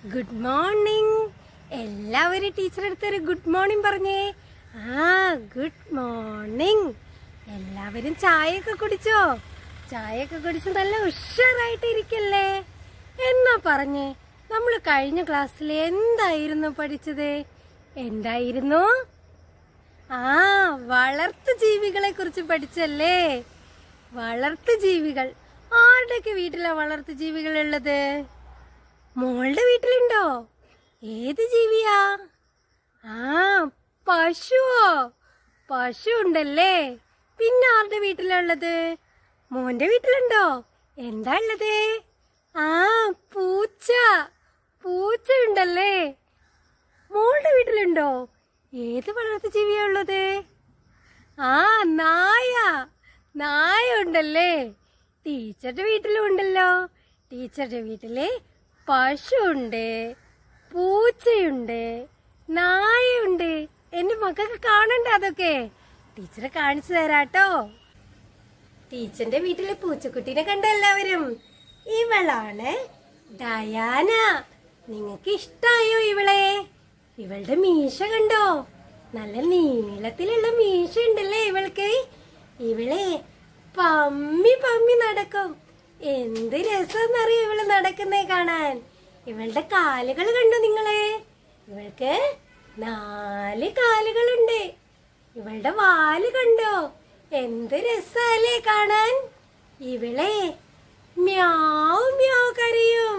good morning എല്ലാവരും teacher അടുത്തൊരു good morning പറഞ്ഞേ ആ ഗുഡ് മോർണിംഗ് എല്ലാവരും ചായയൊക്കെ കുടിച്ചോ ചായയൊക്കെ കുടിച്ച് നല്ല ഉഷാറായിട്ട് ഇരിക്കല്ലേ എന്നാ പറഞ്ഞേ നമ്മൾ കഴിഞ്ഞ ക്ലാസ്സിൽ എന്തായിരുന്നു പഠിച്ചത് എന്തായിരുന്നു ആ വളർത്തു ജീവികളെ കുറിച്ച് പഠിച്ചല്ലേ വളർത്തു ജീവികൾ ആരുടെയൊക്കെ വീട്ടിലാ വളർത്തു ജീവികൾ ഉള്ളത് മോളുടെ വീട്ടിലുണ്ടോ ഏത് ജീവിയാ ആ പശുവോ പശു ഉണ്ടല്ലേ പിന്നെ ആരുടെ വീട്ടിലാ ഉള്ളത് മോന്റെ വീട്ടിലുണ്ടോ എന്താ ഉള്ളത് ആ പൂച്ച പൂച്ച ഉണ്ടല്ലേ മോളുടെ വീട്ടിലുണ്ടോ ഏത് വളർത്തു ജീവിയാ ഉള്ളത് ആ നായ നായ ഉണ്ടല്ലേ ടീച്ചറുടെ വീട്ടിലും ഉണ്ടല്ലോ ടീച്ചറുടെ വീട്ടില് പശുണ്ട് പൂച്ചയുണ്ട് നായയുണ്ട് എന്റെ മക്കൾക്ക് കാണണ്ടേ അതൊക്കെ ടീച്ചറെ കാണിച്ചു തരാട്ടോ ടീച്ചറിന്റെ വീട്ടിലെ പൂച്ചക്കുട്ടീനെ കണ്ട എല്ലാവരും ഇവളാണ് ഡയാന നിങ്ങൾക്ക് ഇഷ്ടായോ ഇവളെ ഇവളുടെ മീശ കണ്ടോ നല്ല നീളത്തിലുള്ള മീശ ഉണ്ടല്ലേ ഇവൾക്ക് ഇവളെ പമ്മി പമ്മി നടക്കും എന്ത് രസമെന്നറിയോ ഇവള് നടക്കുന്നേ കാണാൻ ഇവളുടെ കാലുകൾ കണ്ടോ നിങ്ങളെ ഇവൾക്ക് നാല് കാലുകളുണ്ട് ഇവളുടെ വാല് കണ്ടോ എന്ത് രസല്ലേ കാണാൻ ഇവളെ മ്യാവ് മ്യാവ് കരയും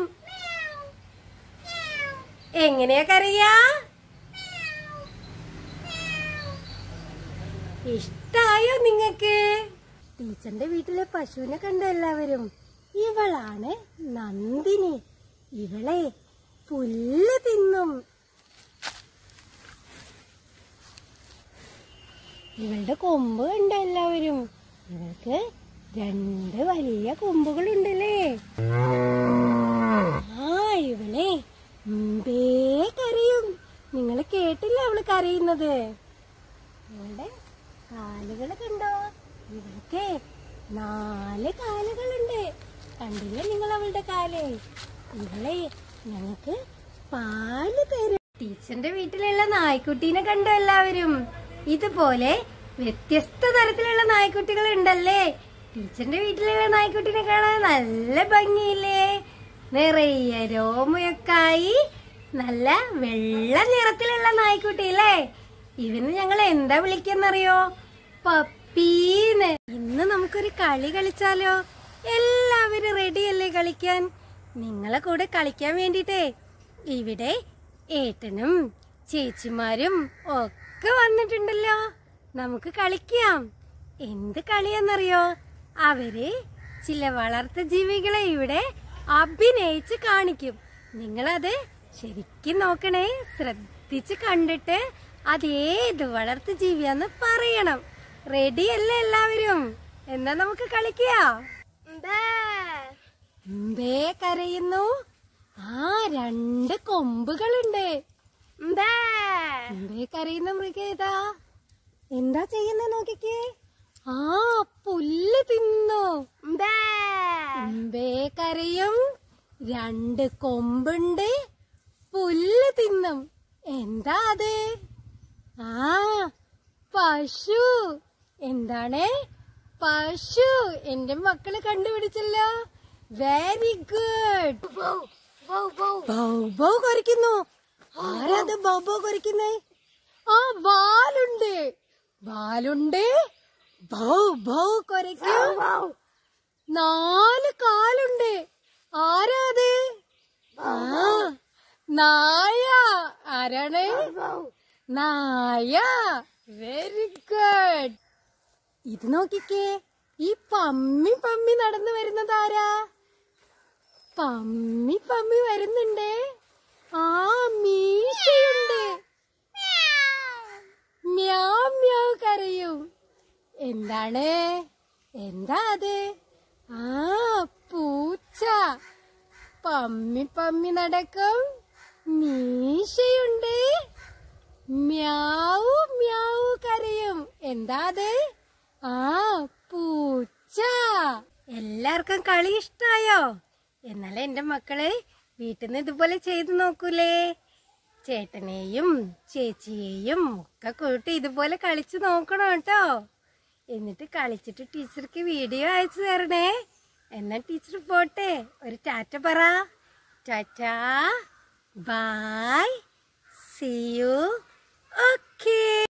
എങ്ങനെയാ കരയാ ഇഷ്ടായോ നിങ്ങക്ക് ടീച്ചറിന്റെ വീട്ടിലെ പശുവിനെ കണ്ട എല്ലാവരും ഇവളാണ് നന്ദിനി ഇവളെ പുല്ല് തിന്നും ഇവളുടെ കൊമ്പ് കണ്ട എല്ലാവരും ഇവൾക്ക് രണ്ട് വലിയ കൊമ്പുകളുണ്ടല്ലേ ആ ഇവളെ മുമ്പേ കരയും നിങ്ങൾ കേട്ടില്ല അവള് കരയുന്നത് ഇവളുടെ കാലുകൾ കണ്ടോ ഇവൾക്ക് നാല് കാലുകളുണ്ട് കണ്ടില്ലേ നിങ്ങൾ അവളുടെ കാല് ഇവളെ ഞങ്ങൾക്ക് പാല് തരും ടീച്ചറിന്റെ വീട്ടിലുള്ള നായ്ക്കുട്ടീനെ കണ്ടോ എല്ലാവരും ഇതുപോലെ വ്യത്യസ്ത തരത്തിലുള്ള നായ്ക്കുട്ടികൾ ഉണ്ടല്ലേ ടീച്ചറിന്റെ വീട്ടിലുള്ള നായ്ക്കുട്ടീനെ കാണാൻ നല്ല ഭംഗിയില്ലേ നിറയെ രോമയൊക്കെ ആയി നല്ല വെള്ള നിറത്തിലുള്ള നായ്ക്കുട്ടി അല്ലേ ഇതിന് ഞങ്ങൾ എന്താ വിളിക്കുന്നറിയോ പപ്പീന്ന് ഇന്ന് നമുക്കൊരു കളി കളിച്ചാലോ എല്ലാവരും റെഡിയല്ലേ കളിക്കാൻ നിങ്ങളെ കൂടെ കളിക്കാൻ വേണ്ടിട്ടേ ഇവിടെ ഏട്ടനും ചേച്ചിമാരും ഒക്കെ വന്നിട്ടുണ്ടല്ലോ നമുക്ക് കളിക്കാം എന്ത് കളിയാന്നറിയോ അവര് ചില വളർത്തു ജീവികളെ ഇവിടെ അഭിനയിച്ച് കാണിക്കും നിങ്ങളത് ശരിക്കും നോക്കണേ ശ്രദ്ധിച്ച് കണ്ടിട്ട് അതേത് വളർത്തു ജീവിയാന്ന് പറയണം റെഡി അല്ലേ എല്ലാവരും എന്നാ നമുക്ക് കളിക്കാം ഉമ്പേ കരയുന്നു ആ രണ്ട് കൊമ്പുകളുണ്ട് ഉമ്പേ കരയുന്ന മൃഗേതാ എന്താ ചെയ്യുന്ന നോക്കിക്കേ ആ പുല്ല് തിന്നു ഉമ്പേ കരയും രണ്ട് കൊമ്പുണ്ട് പുല്ല് തിന്നും എന്താ അത് ആ പശു എന്താണ് പശു എന്റെ മക്കള് കണ്ടുപിടിച്ചല്ലോ വെരി ഗുഡ് ബൗ കുരയ്ക്കുന്നു ആരാത് ബൗ ബൗ കുരയ്ക്കുന്നേ ആ വാലുണ്ട് വാലുണ്ട് ബൗ ബൗ കുരയ്ക്കും നാല് കാലുണ്ട് ആരാത് ആ നായ ആരാണ് നായ വെരി ഗുഡ് ഇത് നോക്കിക്കേ ഈ പമ്മി പമ്മി നടന്നു വരുന്നത് ആരാ പമ്മി പമ്മി വരുന്നുണ്ടേ ആ മീശയുണ്ട് മ്യാവ് മ്യാവ് കരയും എന്താണ് എന്താ അത് ആ പൂച്ച പമ്മി പമ്മി നടക്കും മീശയുണ്ട് മ്യാവു മ്യാവു കരയും എന്താ അത് ആ പൂച്ച എല്ലാവർക്കും കളി ഇഷ്ടായോ എന്നാലേ എന്റെ മക്കള് വീട്ടിൽ നിന്ന് ഇതുപോലെ ചെയ്തു നോക്കൂലേ ചേട്ടനെയും ചേച്ചിയെയും ഒക്കെ കൂട്ടി ഇതുപോലെ കളിച്ചു നോക്കണം കേട്ടോ എന്നിട്ട് കളിച്ചിട്ട് ടീച്ചർക്ക് വീഡിയോ അയച്ചു തരണേ എന്നാ ടീച്ചർ പോട്ടെ ഒരു ടാറ്റ പറ ടാറ്റ ബൈ സി യു ഓക്കേ